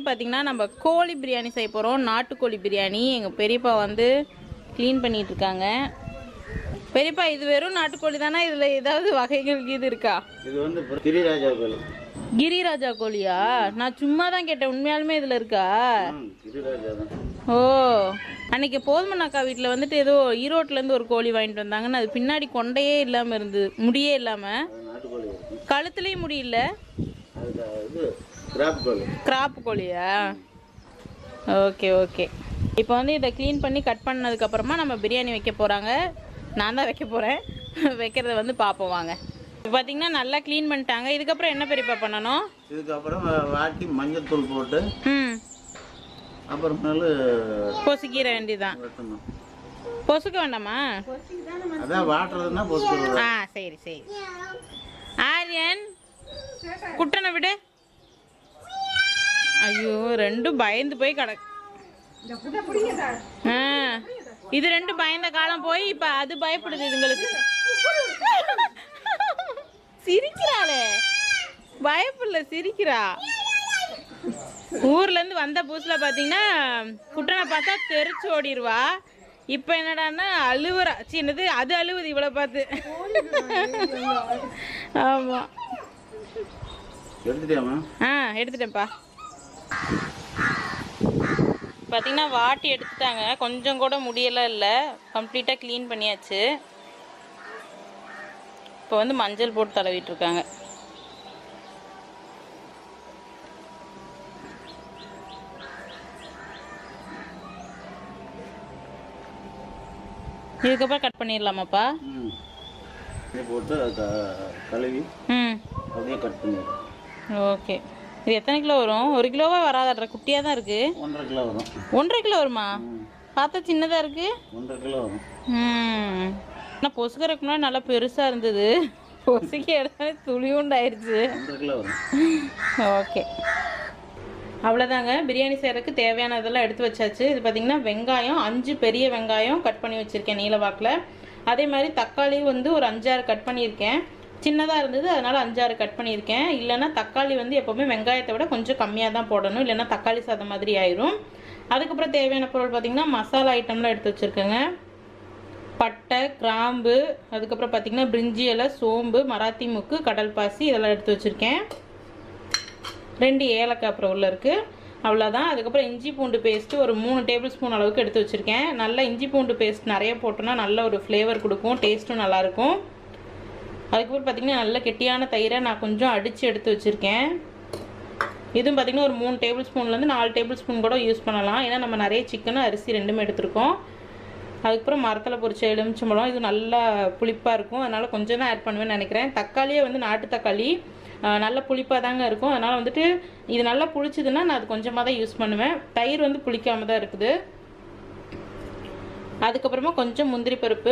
பார்த்தீங்கன்னா நம்ம கோழி பிரியாணி செய்ய போகிறோம் நாட்டுக்கோழி பிரியாணி எங்கள் பெரியப்பா வந்து க்ளீன் பண்ணிட்டு இருக்காங்க பெரியப்பா இது வெறும் நாட்டுக்கோழி தானே இதில் ஏதாவது வகைகள் இது இருக்கா இது வந்து கிரிராஜா கோயில் கிரிராஜா கோழியா நான் சும்மா தான் கேட்டேன் உண்மையாலுமே இதில் இருக்கா ம் கிரிராஜா தான் ஓ அன்னைக்கு போதுமன் அக்கா வீட்டில் வந்துட்டு ஏதோ ஈரோட்லேருந்து ஒரு கோழி வாங்கிட்டு வந்தாங்கன்னு அது பின்னாடி கொண்டையே இல்லாமல் இருந்தது முடியே இல்லாமல் அது நாட்டுக்கோழி இருக்கும் கழுத்துலேயும் முடியல அதுக்கு இது கிராப் கோழி கிராப் கோழியா ஓகே ஓகே இப்போ வந்து இதை க்ளீன் பண்ணி கட் பண்ணதுக்கப்புறமா நம்ம பிரியாணி வைக்க போகிறாங்க நான் தான் வைக்க போகிறேன் வைக்கிறத வந்து பார்ப்போம் வாங்க இப்போ பார்த்தீங்கன்னா நல்லா க்ளீன் பண்ணிட்டாங்க இதுக்கப்புறம் என்ன பெரியப்பா பண்ணணும் இதுக்கப்புறம் வாட்டி மஞ்சள் தூள் போட்டு ம் அப்புறமேலு பொசுக்கிற வேண்டியதுதான் வெட்டணும் பொசுக்க வேண்டாமா அதான் வாட்டுறதுன்னா பொசுக்கிறது ஆ சரி சரி ஆரியன் குட்டனை விடு ஐயோ ரெண்டும் பயந்து போய் கிடக்கு ஆ, இது ரெண்டு பயந்த காலம் போய் இப்ப அது பயப்படுது இதுங்களுக்கு சிரிக்கிறாளே பயப்படல சிரிக்கிறா ஊர்ல இருந்து வந்த புதுசுல பாத்தீங்கன்னா குட்டனை பார்த்தா தெரிச்சு ஓடிடுவா இப்ப என்னடான்னா அழுவுறா சின்னது அது அழுவுது இவளை பார்த்து ஆமா எடுத்துட்டியாமா ஆ எடுத்துட்டேன்ப்பா பார்த்தீங்கன்னா வாட்டி எடுத்துட்டாங்க கொஞ்சம் கூட முடியலாம் இல்லை கம்ப்ளீட்டாக க்ளீன் பண்ணியாச்சு இப்போ வந்து மஞ்சள் போட்டு தடவிட்டு இருக்காங்க இதுக்கப்புறம் கட் பண்ணிடலாமாப்பா ம் இது போட்டு அதை க- கழுவி ம் அப்படியே கட் பண்ணிடுறோம் ஓகே இது எத்தனை கிலோ வரும் ஒரு கிலோவா வராதாட்ற குட்டியாக தான் இருக்கு ஒன்றரை கிலோ வரும் ஒன்றரை கிலோ வருமா ம் பார்த்தா சின்னதாக இருக்கு ஒன்றரை கிலோ வரும் ம் ஆனால் பொசுக்கிறதுக்கு முன்னாடி நல்லா பெருசாக இருந்தது பொசுக்கி எடுத்தாலே துளியுண்டாயிருச்சு ஒன்றரை கிலோ வரும் ஓகே அவ்வளோதாங்க பிரியாணி செய்கிறதுக்கு தேவையானதெல்லாம் எடுத்து வச்சாச்சு இது பார்த்திங்கன்னா வெங்காயம் அஞ்சு பெரிய வெங்காயம் கட் பண்ணி வச்சுருக்கேன் நீல வாக்கில் அதே மாதிரி தக்காளி வந்து ஒரு அஞ்சாறு கட் பண்ணியிருக்கேன் சின்னதாக இருந்தது அதனால் அஞ்சாறு கட் பண்ணியிருக்கேன் இல்லைன்னா தக்காளி வந்து எப்போவுமே வெங்காயத்தை விட கொஞ்சம் கம்மியாக தான் போடணும் இல்லைன்னா தக்காளி சாதம் மாதிரி ஆயிரும் அதுக்கப்புறம் தேவையான பொருள் பார்த்திங்கன்னா மசாலா ஐட்டம்லாம் எடுத்து வச்சுருக்கேங்க பட்டை கிராம்பு அதுக்கப்புறம் பார்த்திங்கன்னா பிரிஞ்சி இலை சோம்பு மராத்தி முக்கு கடல் பாசி இதெல்லாம் எடுத்து வச்சுருக்கேன் ரெண்டு ஏலக்காய் அப்புறம் உள்ள இருக்குது அவ்வளோதான் அதுக்கப்புறம் இஞ்சி பூண்டு பேஸ்ட்டு ஒரு மூணு டேபிள் ஸ்பூன் அளவுக்கு எடுத்து வச்சுருக்கேன் நல்லா இஞ்சி பூண்டு பேஸ்ட் நிறைய போட்டோன்னா நல்ல ஒரு ஃப்ளேவர் கொடுக்கும் டேஸ்ட்டும் நல்லாயிருக்கும் அதுக்கப்புறம் பார்த்திங்கன்னா நல்ல கெட்டியான தயிரை நான் கொஞ்சம் அடித்து எடுத்து வச்சுருக்கேன் இதுவும் பார்த்திங்கன்னா ஒரு மூணு டேபிள் ஸ்பூன்லேருந்து நாலு டேபிள் ஸ்பூன் கூட யூஸ் பண்ணலாம் ஏன்னா நம்ம நிறைய சிக்கனும் அரிசி ரெண்டுமே எடுத்திருக்கோம் அதுக்கப்புறம் மரத்தில் பொரிச்ச எலுமிச்சம்பழம் இது நல்லா புளிப்பாக இருக்கும் அதனால் கொஞ்சம் தான் ஆட் பண்ணுவேன்னு நினைக்கிறேன் தக்காளியே வந்து நாட்டு தக்காளி ஆஹ் நல்ல புளிப்பாக தாங்க இருக்கும் அதனால் வந்துட்டு இது நல்லா புளிச்சதுன்னா நான் அது கொஞ்சமாக தான் யூஸ் பண்ணுவேன் தயிர் வந்து புளிக்காம தான் இருக்குது அதுக்கப்புறமா கொஞ்சம் முந்திரி பருப்பு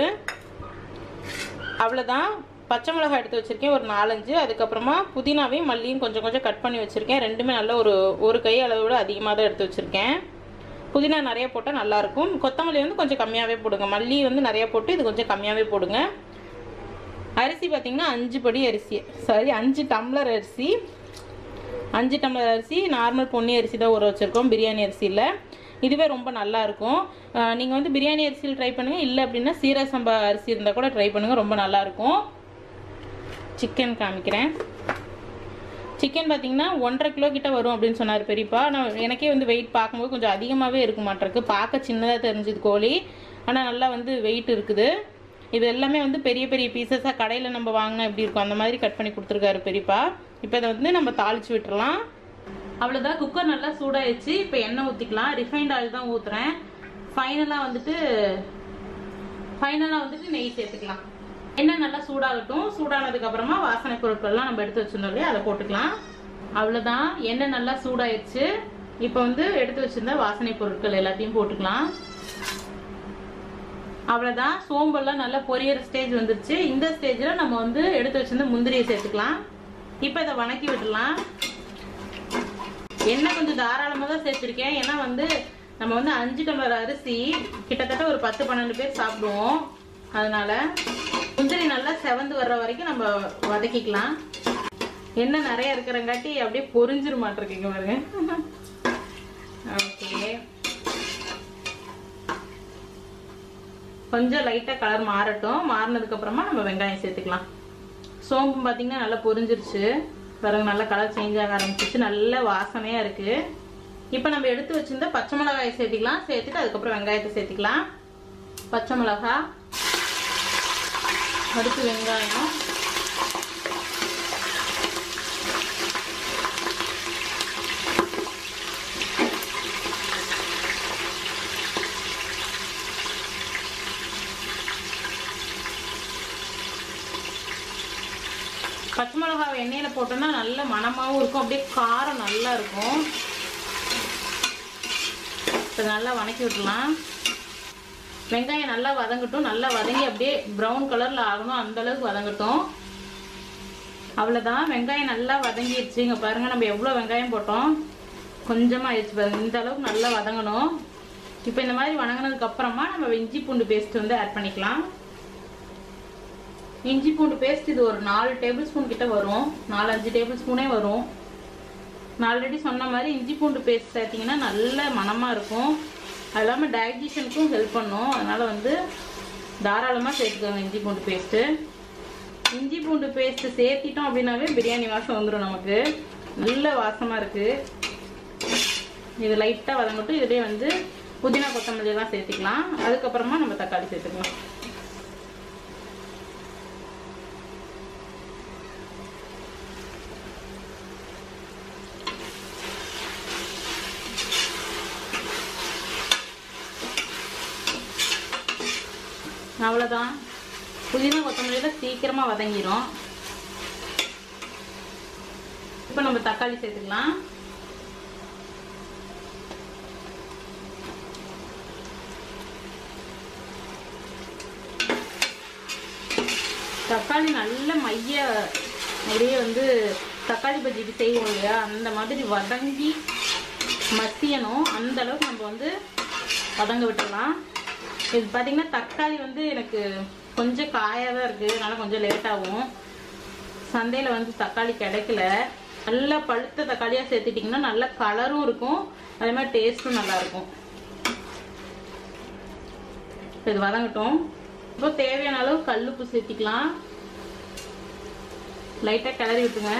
அவ்வளோதான் பச்சை மிளகாய் எடுத்து வச்சுருக்கேன் ஒரு நாலஞ்சு அதுக்கப்புறமா புதினாவையும் மல்லியும் கொஞ்சம் கொஞ்சம் கட் பண்ணி வச்சுருக்கேன் ரெண்டுமே நல்ல ஒரு ஒரு கை அளவை விட அதிகமாக தான் எடுத்து வச்சுருக்கேன் புதினா நிறைய போட்டால் நல்லாயிருக்கும் கொத்தமல்லி வந்து கொஞ்சம் கம்மியாகவே போடுங்க மல்லி வந்து நிறைய போட்டு இது கொஞ்சம் கம்மியாகவே போடுங்க அரிசி பார்த்திங்கன்னா அஞ்சு படி அரிசி சாரி அஞ்சு டம்ளர் அரிசி அஞ்சு டம்ளர் அரிசி நார்மல் பொன்னி அரிசி தான் ஊற வச்சுருக்கோம் பிரியாணி அரிசியில் இதுவே ரொம்ப நல்லா இருக்கும் நீங்கள் வந்து பிரியாணி அரிசியில் ட்ரை பண்ணுங்கள் இல்லை அப்படின்னா சீரக சம்பா அரிசி இருந்தால் கூட ட்ரை பண்ணுங்கள் ரொம்ப நல்லாயிருக்கும் சிக்கன் காமிக்கிறேன் சிக்கன் பார்த்தீங்கன்னா ஒன்றரை கிலோ கிட்ட வரும் அப்படின்னு சொன்னார் பெரியப்பா நான் எனக்கே வந்து வெயிட் பார்க்கும்போது கொஞ்சம் அதிகமாகவே இருக்க மாட்டிருக்கு பார்க்க சின்னதாக தெரிஞ்சுது கோழி ஆனால் நல்லா வந்து வெயிட் இருக்குது இது எல்லாமே வந்து பெரிய பெரிய பீசஸாக கடையில் நம்ம வாங்கினா எப்படி இருக்கும் அந்த மாதிரி கட் பண்ணி கொடுத்துருக்காரு பெரியப்பா இப்போ இதை வந்து நம்ம தாளிச்சு விட்டுறலாம் அவ்வளோதான் குக்கர் நல்லா சூடாயிடுச்சு இப்போ எண்ணெய் ஊற்றிக்கலாம் ரிஃபைண்ட் ஆயில் தான் ஊற்றுறேன் ஃபைனலாக வந்துட்டு ஃபைனலாக வந்துட்டு நெய் சேர்த்துக்கலாம் எண்ணெய் நல்லா சூடாகட்டும் சூடானதுக்கு அப்புறமா வாசனை பொருட்கள்லாம் நம்ம எடுத்து வச்சிருந்தோம் இல்லையா அதை போட்டுக்கலாம் அவ்வளோதான் எண்ணெய் நல்லா சூடாயிடுச்சு இப்போ வந்து எடுத்து வச்சிருந்த வாசனை பொருட்கள் எல்லாத்தையும் போட்டுக்கலாம் அவ்வளோதான் சோம்பெல்லாம் நல்லா பொரியற ஸ்டேஜ் வந்துருச்சு இந்த ஸ்டேஜில் நம்ம வந்து எடுத்து வச்சிருந்த முந்திரியை சேர்த்துக்கலாம் இப்போ இதை வணக்கி விடலாம் எண்ணெய் கொஞ்சம் தாராளமாக தான் சேர்த்துருக்கேன் ஏன்னா வந்து நம்ம வந்து அஞ்சு டம்ளர் அரிசி கிட்டத்தட்ட ஒரு பத்து பன்னெண்டு பேர் சாப்பிடுவோம் அதனால முந்திரி நல்லா செவந்து வர்ற வரைக்கும் நம்ம வதக்கிக்கலாம் எண்ணெய் நிறைய இருக்கிறங்காட்டி அப்படியே பொரிஞ்சிரு மாட்டிருக்கீங்க பாருங்க கொஞ்சம் லைட்டாக கலர் மாறட்டும் மாறினதுக்கு அப்புறமா நம்ம வெங்காயம் சேர்த்துக்கலாம் சோம்பு பார்த்தீங்கன்னா நல்லா பொரிஞ்சிருச்சு பாருங்க நல்லா கலர் சேஞ்ச் ஆக ஆரம்பிச்சிச்சு நல்ல வாசனையா இருக்கு இப்போ நம்ம எடுத்து வச்சிருந்த பச்சை மிளகாய் சேர்த்திக்கலாம் சேர்த்துட்டு அதுக்கப்புறம் வெங்காயத்தை சேர்த்திக்கலாம் பச்சை மிளகாய் அடுத்து வெங்காயம் பச்சை மிளகாவை எண்ணெயில போட்டோம்னா நல்ல மணமாவும் இருக்கும் அப்படியே காரம் நல்லா இருக்கும் இப்போ நல்லா வதக்கி விட்டுலாம் வெங்காயம் நல்லா வதங்கட்டும் நல்லா வதங்கி அப்படியே ப்ரௌன் கலர்ல ஆகணும் அந்த அளவுக்கு வதங்கட்டும் அவ்வளவுதான் வெங்காயம் நல்லா வதங்கிடுச்சு இங்க பாருங்க நம்ம எவ்வளவு வெங்காயம் போட்டோம் கொஞ்சமா ஆயிடுச்சு பாருங்க இந்த அளவுக்கு நல்லா வதங்கணும் இப்போ இந்த மாதிரி வதங்கினதுக்கு அப்புறமா நம்ம இஞ்சி பூண்டு பேஸ்ட் வந்து ஆட் பண்ணிக்கலாம் இஞ்சி பூண்டு பேஸ்ட் இது ஒரு நாலு டேபிள் ஸ்பூன் கிட்ட வரும் நாலு அஞ்சு டேபிள் ஸ்பூனே வரும் நான் ஆல்ரெடி சொன்ன மாதிரி இஞ்சி பூண்டு பேஸ்ட் சேர்த்திங்கன்னா நல்ல மணமாக இருக்கும் அது இல்லாமல் டைஜஷனுக்கும் ஹெல்ப் பண்ணும் அதனால் வந்து தாராளமாக சேர்த்துக்கோங்க இஞ்சி பூண்டு பேஸ்ட்டு இஞ்சி பூண்டு பேஸ்ட்டு சேர்த்திட்டோம் அப்படின்னாவே பிரியாணி வாசம் வந்துடும் நமக்கு நல்ல வாசமாக இருக்குது இது லைட்டாக வதங்கட்டும் இதுலேயே வந்து புதினா கொத்தமல்லி எல்லாம் சேர்த்துக்கலாம் அதுக்கப்புறமா நம்ம தக்காளி சேர்த்துக்கலாம் அவ்வளோதான் புதினா கொத்தமல்லியில் சீக்கிரமாக வதங்கிரும் இப்போ நம்ம தக்காளி சேர்த்துக்கலாம் தக்காளி நல்ல மைய அப்படியே வந்து தக்காளி பஜ்ஜிக்கு செய்வோம் இல்லையா அந்த மாதிரி வதங்கி மசியணும் அந்த அளவுக்கு நம்ம வந்து வதங்க விட்டுடலாம் இது பார்த்தீங்கன்னா தக்காளி வந்து எனக்கு கொஞ்சம் காயாக தான் இருக்குது அதனால கொஞ்சம் லேட் ஆகும் சந்தையில் வந்து தக்காளி கிடைக்கல நல்ல பழுத்த தக்காளியாக சேர்த்துட்டிங்கன்னா நல்ல கலரும் இருக்கும் அதே மாதிரி டேஸ்ட்டும் நல்லா இருக்கும் இப்போ இது வதங்கட்டும் இப்போ தேவையான அளவு கல்லுப்பு சேர்த்திக்கலாம் லைட்டாக கிளறி விட்டுங்க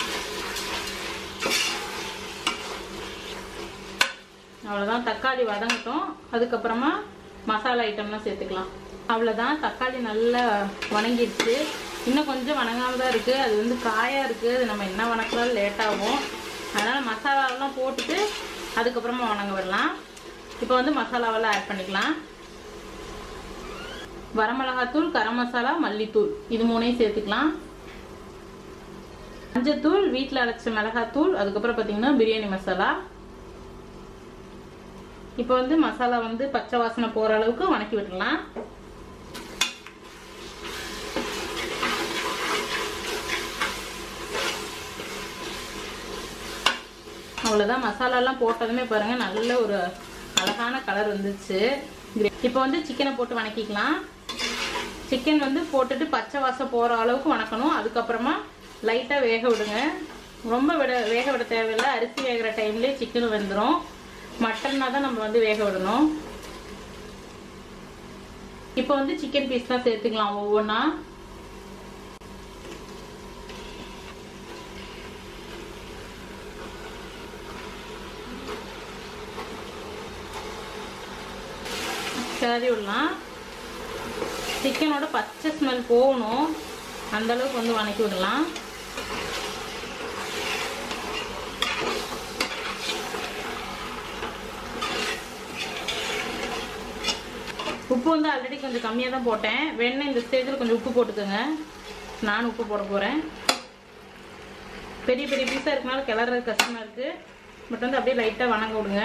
அவ்வளோதான் தக்காளி வதங்கட்டும் அதுக்கப்புறமா மசாலா ஐட்டம்லாம் சேர்த்துக்கலாம் அவ்வளோதான் தக்காளி நல்லா வணங்கிடுச்சு இன்னும் கொஞ்சம் வணங்காம தான் இருக்குது அது வந்து காயாக இருக்குது அது நம்ம என்ன வணக்கினாலும் லேட் ஆகும் அதனால் மசாலாவெல்லாம் போட்டுட்டு அதுக்கப்புறமா வணங்க விடலாம் இப்போ வந்து மசாலாவெல்லாம் ஆட் பண்ணிக்கலாம் வரமிளகாத்தூள் கரம் மசாலா மல்லித்தூள் இது மூணையும் சேர்த்துக்கலாம் மஞ்சத்தூள் வீட்டில் அரைச்ச மிளகாத்தூள் அதுக்கப்புறம் பார்த்தீங்கன்னா பிரியாணி மசாலா இப்போ வந்து மசாலா வந்து பச்சை வாசனை போகிற அளவுக்கு வணக்கி விட்டுடலாம் அவ்வளோதான் மசாலாலாம் போட்டதுமே பாருங்க நல்ல ஒரு அழகான கலர் வந்துச்சு இப்போ வந்து சிக்கனை போட்டு வணக்கிக்கலாம் சிக்கன் வந்து போட்டுட்டு பச்சை வாசம் போகிற அளவுக்கு வணக்கணும் அதுக்கப்புறமா லைட்டாக வேக விடுங்க ரொம்ப விட வேக விட தேவையில்லை அரிசி வேகிற டைம்லேயே சிக்கன் வெந்துடும் மட்டன்னா தான் நம்ம வந்து வேக விடணும் இப்போ வந்து சிக்கன் பீஸ்லாம் சேர்த்துக்கலாம் ஒவ்வொன்றா கிளறி விடலாம் சிக்கனோட பச்சை ஸ்மெல் போகணும் அந்த அளவுக்கு வந்து வணக்கி விடலாம் உப்பு வந்து ஆல்ரெடி கொஞ்சம் கம்மியாக தான் போட்டேன் வேணும்னா இந்த ஸ்டேஜில் கொஞ்சம் உப்பு போட்டுக்கோங்க நானும் உப்பு போட போகிறேன் பெரிய பெரிய பீஸாக இருக்கனால கிளறது கஷ்டமாக இருக்குது பட் வந்து அப்படியே லைட்டாக வணங்க விடுங்க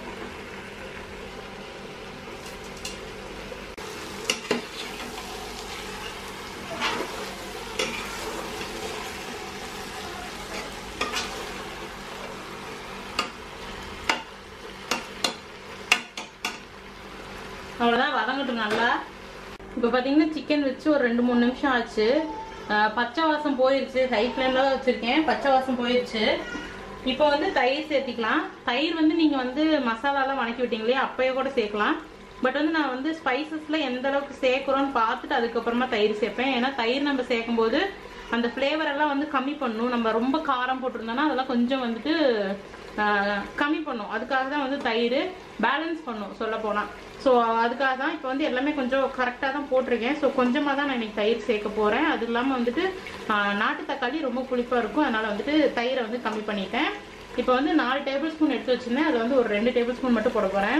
அவ்வளோதான் வதங்கட்டும் நல்லா இப்போ பார்த்தீங்கன்னா சிக்கன் வச்சு ஒரு ரெண்டு மூணு நிமிஷம் ஆச்சு அஹ் பச்சை வாசம் போயிருச்சு ஹை ஃப்ளேமில் தான் வச்சுருக்கேன் பச்சை வாசம் போயிருச்சு இப்போ வந்து தயிர் சேர்த்திக்கலாம் தயிர் வந்து நீங்கள் வந்து மசாலாலாம் வணக்கி விட்டீங்களே அப்பயே கூட சேர்க்கலாம் பட் வந்து நான் வந்து ஸ்பைசஸ்ல எந்த அளவுக்கு சேர்க்குறோன்னு பார்த்துட்டு அதுக்கப்புறமா தயிர் சேர்ப்பேன் ஏன்னா தயிர் நம்ம சேர்க்கும் போது அந்த ஃப்ளேவர் எல்லாம் வந்து கம்மி பண்ணும் நம்ம ரொம்ப காரம் போட்டிருந்தோம்னா அதெல்லாம் கொஞ்சம் வந்துட்டு ஆஹ், கம்மி பண்ணும் அதுக்காக தான் வந்து தயிர் பேலன்ஸ் பண்ணும் சொல்ல போனால் ஸோ அதுக்காக தான் இப்போ வந்து எல்லாமே கொஞ்சம் கரெக்டாக தான் போட்டிருக்கேன் ஸோ கொஞ்சமாக தான் நான் இன்னைக்கு தயிர் சேர்க்க போகிறேன் அது இல்லாமல் வந்துட்டு ஆஹ், நாட்டு தக்காளி ரொம்ப புளிப்பாக இருக்கும் அதனால் வந்துட்டு தயிரை வந்து கம்மி பண்ணிட்டேன் இப்போ வந்து நாலு டேபிள் ஸ்பூன் எடுத்து வச்சிருந்தேன் அதில் வந்து ஒரு ரெண்டு டேபிள் ஸ்பூன் மட்டும் போட போகிறேன்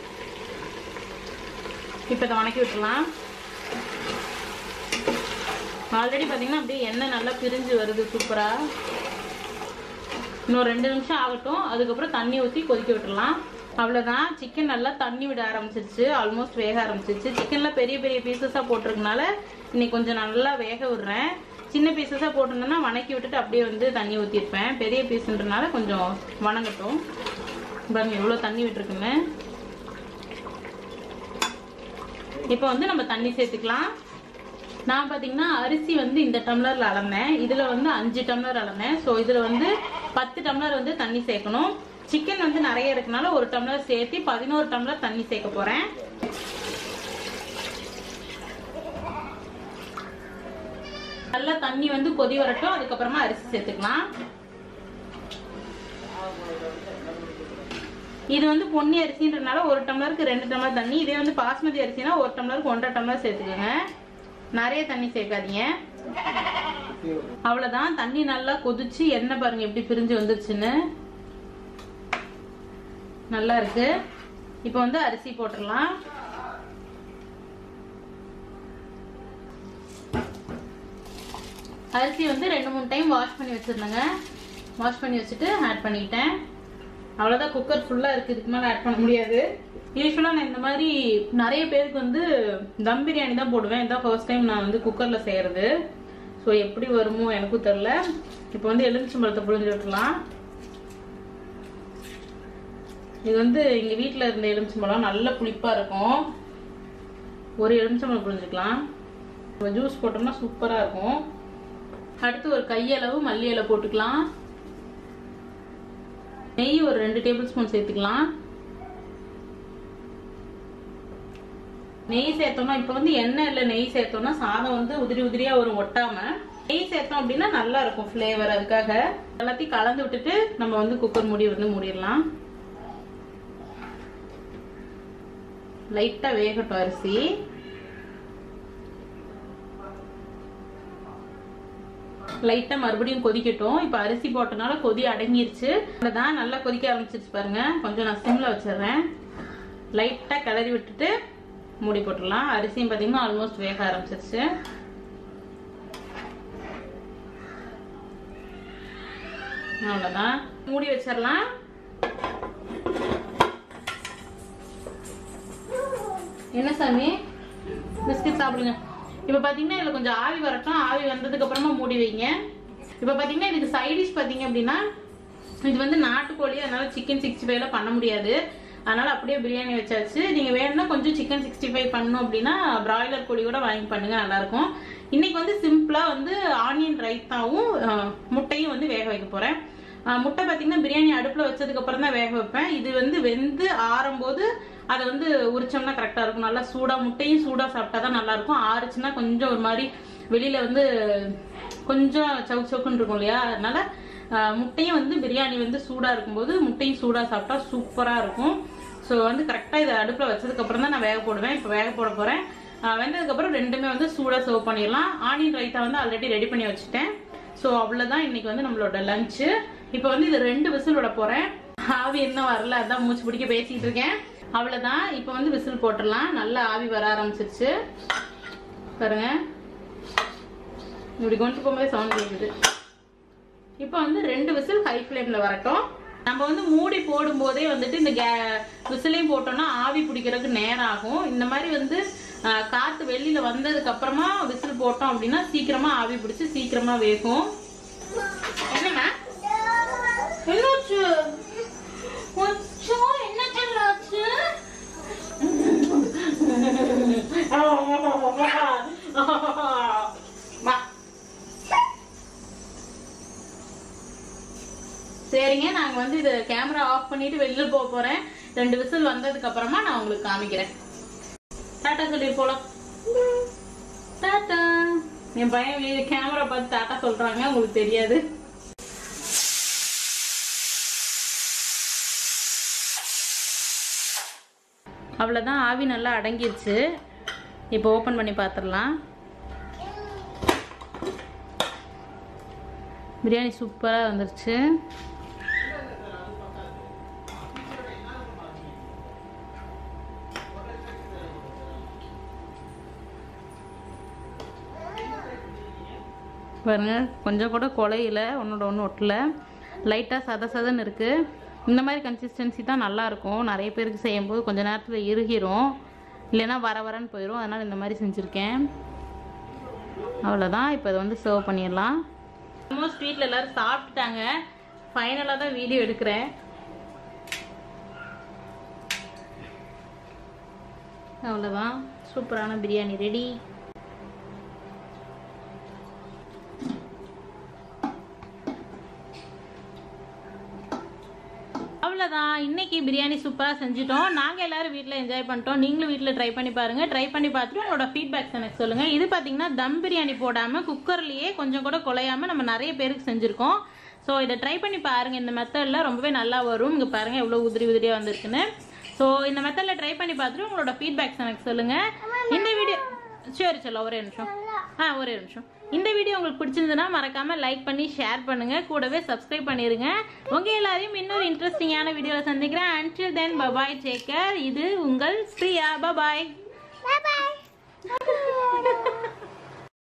இப்போ இதை வணக்கி விட்டுலாம் ஆல்ரெடி பார்த்தீங்கன்னா அப்படியே எண்ணெய் நல்லா பிரிஞ்சு வருது சூப்பராக இன்னும் ரெண்டு நிமிஷம் ஆகட்டும் அதுக்கப்புறம் தண்ணி ஊற்றி கொதிக்க விட்டுறலாம் அவ்வளோதான் சிக்கன் நல்லா தண்ணி விட ஆரம்பிச்சிருச்சு ஆல்மோஸ்ட் வேக ஆரம்பிச்சிருச்சு சிக்கனில் பெரிய பெரிய பீசஸாக போட்டிருக்கனால இன்னைக்கு கொஞ்சம் நல்லா வேக விடுறேன் சின்ன பீசஸாக போட்டிருந்தேன்னா வணக்கி விட்டுட்டு அப்படியே வந்து தண்ணி ஊற்றிருப்பேன் பெரிய பீஸுன்றனால கொஞ்சம் வணங்கட்டும் பாருங்க எவ்வளோ தண்ணி விட்டுருக்குன்னு இப்போ வந்து நம்ம தண்ணி சேர்த்துக்கலாம் நான் பார்த்தீங்கன்னா அரிசி வந்து இந்த டம்ளரில் அளந்தேன் இதில் வந்து அஞ்சு டம்ளர் அளந்தேன் ஸோ இதில் வந்து பத்து டம்ளர் வந்து தண்ணி சேர்க்கணும் சிக்கன் வந்து நிறைய இருக்கனால ஒரு டம்ளர் சேர்த்து பதினோரு டம்ளர் தண்ணி சேர்க்க போகிறேன் நல்லா தண்ணி வந்து கொதி வரட்டும் அதுக்கப்புறமா அரிசி சேர்த்துக்கலாம் இது வந்து பொன்னி அரிசின்றனால ஒரு டம்ளருக்கு ரெண்டு டம்ளர் தண்ணி இதே வந்து பாஸ்மதி அரிசினா ஒரு டம்ளருக்கு ஒன்றரை டம்ளர் சேர்த்துக்கோங்க நிறைய தண்ணி சேர்க்காதீங்க அவ்வளவுதான் தண்ணி நல்லா கொதிச்சு எண்ணெய் பாருங்க எப்படி பிரிஞ்சு வந்துருச்சுன்னு நல்லா இருக்கு இப்போ வந்து அரிசி போட்டுடலாம் அரிசி வந்து ரெண்டு மூணு டைம் வாஷ் பண்ணி வச்சிருந்தேங்க வாஷ் பண்ணி வச்சுட்டு ஆட் பண்ணிக்கிட்டேன் அவ்வளோதான் குக்கர் ஃபுல்லாக இருக்குது இதுக்கு மேலே ஆட் பண்ண முடியாது யூஸ்வலாக நான் இந்த மாதிரி நிறைய பேருக்கு வந்து தம் பிரியாணி தான் போடுவேன் இதான் ஃபர்ஸ்ட் டைம் நான் வந்து குக்கரில் செய்கிறது ஸோ எப்படி வருமோ எனக்கும் தெரில இப்போ வந்து எலுமிச்சம்பழத்தை புழிஞ்சு விட்டுலாம் இது வந்து எங்கள் வீட்டில் இருந்த எலுமிச்சம்பழம் நல்ல புளிப்பாக இருக்கும் ஒரு எலுமிச்சம்பழம் புழிஞ்சுக்கலாம் ஜூஸ் போட்டோம்னா சூப்பராக இருக்கும் அடுத்து ஒரு கையளவு மல்லி இலை போட்டுக்கலாம் நெய் ஒரு ரெண்டு டேபிள் ஸ்பூன் சேர்த்துக்கலாம் நெய் சேர்த்தோம்னா இப்போ வந்து எண்ணெய் இல்லை நெய் சேர்த்தோம்னா சாதம் வந்து உதிரி உதிரியா வரும் ஒட்டாம நெய் சேர்த்தோம் அப்படின்னா நல்லா இருக்கும் ஃப்ளேவர் அதுக்காக எல்லாத்தையும் கலந்து விட்டுட்டு நம்ம வந்து குக்கர் மூடி வந்து மூடிடலாம் லைட்டா வேகட்டும் அரிசி லைட்டா மறுபடியும் கொதிக்கட்டும் இப்ப அரிசி போட்டனால கொதி அடங்கிருச்சு தான் நல்லா கொதிக்க ஆரம்பிச்சிருச்சு பாருங்க கொஞ்சம் நான் சிம்ல வச்சிடுறேன் லைட்டா கிளறி விட்டுட்டு மூடி போட்டுடலாம் அரிசியும் பாத்தீங்கன்னா ஆல்மோஸ்ட் வேக ஆரம்பிச்சிருச்சு அவ்வளவுதான் மூடி வச்சிடலாம் என்ன சாமி பிஸ்கட் சாப்பிடுங்க இப்போ பார்த்தீங்கன்னா இதில் கொஞ்சம் ஆவி வரட்டும் ஆவி வந்ததுக்கு அப்புறமா மூடி வைங்க இப்போ பார்த்தீங்கன்னா இதுக்கு சைடிஷ் பார்த்தீங்க அப்படின்னா இது வந்து நாட்டுக்கோழி அதனால சிக்கன் சிக்ஸ்டி ஃபைவ்ல பண்ண முடியாது அதனால அப்படியே பிரியாணி வச்சாச்சு நீங்க வேணும்னா கொஞ்சம் சிக்கன் சிக்ஸ்டி ஃபைவ் பண்ணணும் அப்படின்னா பிராய்லர் கோழி கூட வாங்கி பண்ணுங்க நல்லா இருக்கும் இன்னைக்கு வந்து சிம்பிளா வந்து ஆனியன் ரைத்தாவும் அஹ், முட்டையும் வந்து வேக வைக்க போறேன் அஹ், முட்டை பார்த்தீங்கன்னா பிரியாணி அடுப்புல வச்சதுக்கு அப்புறம் தான் வேக வைப்பேன் இது வந்து வெந்து ஆறும்போது அதை வந்து உரிச்சோம்னா கரெக்டா இருக்கும் நல்லா சூடா முட்டையும் சூடா சாப்பிட்டா தான் நல்லா இருக்கும் ஆறுச்சுன்னா கொஞ்சம் ஒரு மாதிரி வெளியில வந்து கொஞ்சம் சவுக் சவுக்குன்னு இருக்கும் இல்லையா அதனால அஹ், முட்டையும் வந்து பிரியாணி வந்து சூடா இருக்கும்போது முட்டையும் சூடா சாப்பிட்டா சூப்பரா இருக்கும் ஸோ வந்து கரெக்டா இதை அடுப்புல வச்சதுக்கு அப்புறம் தான் நான் வேக போடுவேன் இப்போ வேக போட போறேன் அஹ், வெந்ததுக்கு அப்புறம் ரெண்டுமே வந்து சூடா சர்வ் பண்ணிடலாம் ஆனியன் ரைத்தா வந்து ஆல்ரெடி ரெடி பண்ணி வச்சுட்டேன் ஸோ அவ்வளவுதான் இன்னைக்கு வந்து நம்மளோட லஞ்சு இப்போ வந்து இது ரெண்டு விசில் விட போறேன் ஆவி இன்னும் வரல அதான் மூச்சு பிடிக்க பேசிட்டு இருக்கேன் அவ்வளவுதான் இப்போ வந்து விசில் போட்டுடலாம் நல்லா ஆவி வர ஆரம்பிச்சிருச்சு பாருங்க இப்படி கொண்டு போகும்போது சவுண்ட் கேக்குது இப்போ வந்து ரெண்டு விசில் ஹை ஃப்ளேம்ல வரட்டும் நம்ம வந்து மூடி போடும் போதே வந்துட்டு இந்த கே விசிலையும் போட்டோம்னா ஆவி பிடிக்கிறதுக்கு நேரம் ஆகும் இந்த மாதிரி வந்து ஆஹ், காத்து வெளியில வந்ததுக்கு அப்புறமா விசில் போட்டோம் அப்படின்னா சீக்கிரமா ஆவி பிடிச்சு சீக்கிரமா வேகும் என்னம்மா என்னாச்சு கொஞ்சம் என்ன செல்லாச்சு வா சரிங்க நாங்க வந்து இது கேமரா ஆஃப் பண்ணிட்டு வெளியில போக போறேன் ரெண்டு விசில் வந்ததுக்கு அப்புறமா நான் உங்களுக்கு காமிக்கிறேன் டாட்டா சொல்லி போலாம் டாட்டா என் பையன் வீடு கேமரா பார்த்து டாட்டா சொல்றாங்க உங்களுக்கு தெரியாது அவ்வளோதான் ஆவி நல்லா அடங்கிருச்சு இப்போ ஓப்பன் பண்ணி பார்த்துடலாம் பிரியாணி சூப்பராக வந்துருச்சு பாருங்க கொஞ்சம் கூட குலையில ஒன்றோட ஒன்று ஒட்டல லைட்டாக சத சதன்னு இருக்குது இந்த மாதிரி கன்சிஸ்டன்சி தான் நல்லா இருக்கும் நிறைய பேருக்கு செய்யும்போது கொஞ்ச நேரத்தில் இறுகிரும் இல்லைன்னா வர வரன்னு போயிடும் அதனால் இந்த மாதிரி செஞ்சுருக்கேன் அவ்வளோதான் இப்போ இதை வந்து சர்வ் பண்ணிடலாம் ஆல்மோஸ்ட் வீட்டில் எல்லோரும் சாப்பிட்டுட்டாங்க ஃபைனலாக தான் வீடியோ எடுக்கிறேன் அவ்வளோதான் சூப்பரான பிரியாணி ரெடி அவ்வளோதான் இன்னைக்கு பிரியாணி சூப்பராக செஞ்சுட்டோம் நாங்கள் எல்லாரும் வீட்டில் என்ஜாய் பண்ணிட்டோம் நீங்களும் வீட்டில் ட்ரை பண்ணி பாருங்கள் ட்ரை பண்ணி பார்த்துட்டு உங்களோட ஃபீட்பேக்ஸ் எனக்கு சொல்லுங்கள் இது பார்த்தீங்கன்னா தம் பிரியாணி போடாமல் குக்கர்லேயே கொஞ்சம் கூட குலையாமல் நம்ம நிறைய பேருக்கு செஞ்சுருக்கோம் ஸோ இதை ட்ரை பண்ணி பாருங்கள் இந்த மெத்தடில் ரொம்பவே நல்லா வரும் இங்கே பாருங்கள் எவ்வளோ உதிரி உதிரியாக வந்திருக்குன்னு ஸோ இந்த மெத்தடில் ட்ரை பண்ணி பார்த்துட்டு உங்களோட ஃபீட்பேக்ஸ் எனக்கு சொல்லுங்கள் இந்த வீடியோ சரி சொல்ல ஒரே நிமிஷம் ஆ ஒரே நிமிஷம் இந்த வீடியோ உங்களுக்கு பிடிச்சிருந்ததுன்னா மறக்காம லைக் பண்ணி ஷேர் பண்ணுங்க கூடவே சப்ஸ்கிரைப் பண்ணிருங்க உங்க எல்லாரையும் இன்னொரு இன்ட்ரெஸ்டிங்கான வீடியோல சந்திக்கிறேன் until then bye bye take care இது உங்கள் ஸ்ரீயா பபாய் Bye bye.